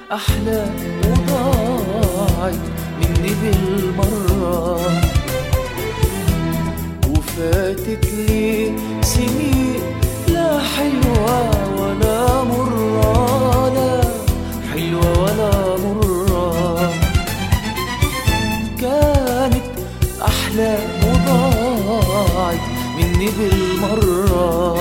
أحلام وضاعت مني بالمرة وفاتت لي سنين لا حلوة ولا مرة لا حلوة ولا مرة كانت أحلام وضاعت مني بالمرة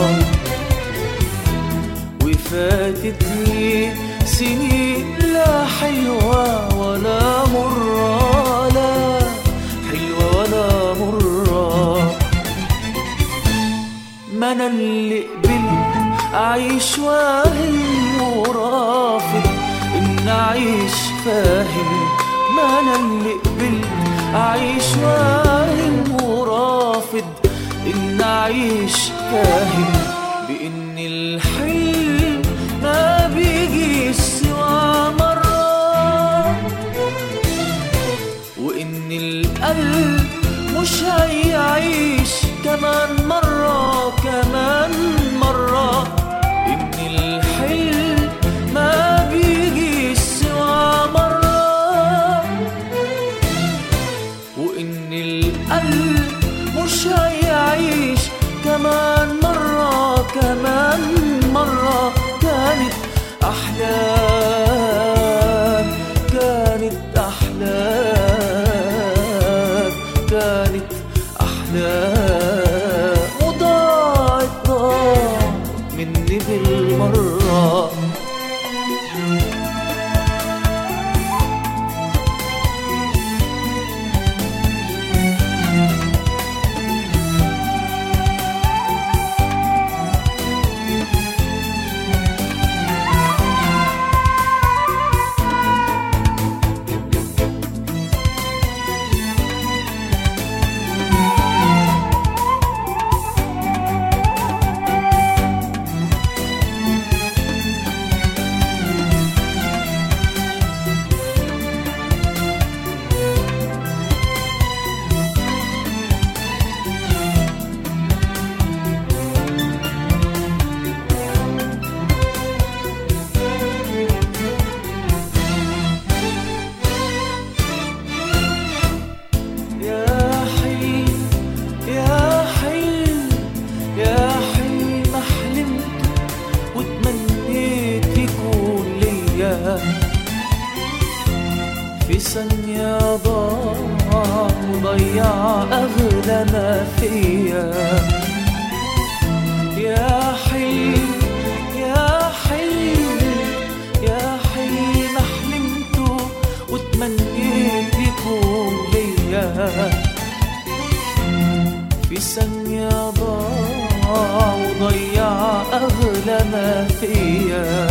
وفاتت لي سنين لا حلوة ولا مرة لا حلوة ولا مرة ما أنا اللي قبلت أعيش واهم ورافض إن أعيش فاهم ما أنا اللي قبلت أعيش واهم ورافض إن أعيش فاهم بإن الحلم ما بيجي سوى مرة وإن القلب مش هيعيش كمان مرة كمان مرة إن الحلم ما بيجي سوى مرة وإن القلب مش هيعيش كمان مرة كمان مرة كانت أحلام كانت أحلام كانت أحلام وضاعت ضاعت مني بالمرة يا حلم يا حلم يا حلم حلمت وتمنيت يكون ليا في ثانية ضاع وضيع أغلى ما فيا يا حلم يا حلم يا حلم حلمته وتمنيت يكون ليا في ثانية ضاع وضيع أغلى ما فيا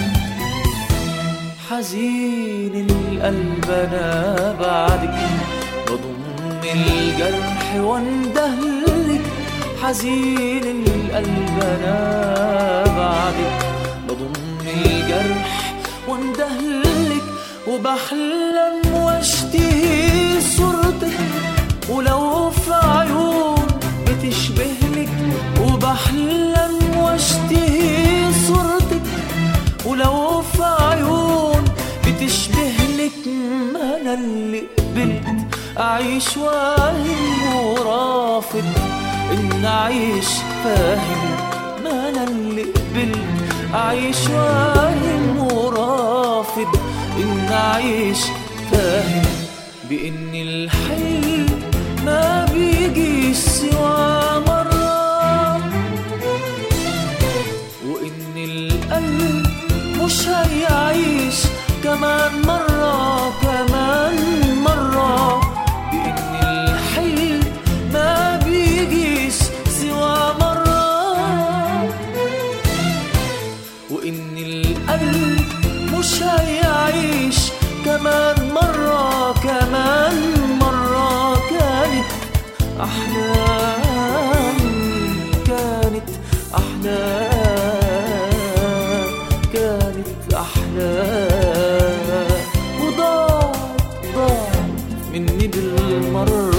حزين القلب أنا بعدك بضم الجرح واندهلك حزين القلب أنا بعدك بضم الجرح واندهلك وبحلم واشتهي صورتك ولو في عيون بتشبهلك وبحلم واشتهي صورتك ولو في عيون بتشبهلك ما انا اللي قبلت اعيش واهم ورافض ان اعيش فاهم ما انا اللي قبلت اعيش واهم ورافض ان اعيش فاهم بان الحلم ما بيجيش سوى مرة وإن القلب مش هيعيش كمان مرة كمان مرة بإن الحلم ما بيجيش سوى مرة وإن القلب مش هيعيش كمان مرة كمان مرة كانت أحلام كانت أحلام كانت أحلام وضاعت ضاعت مني بالمرة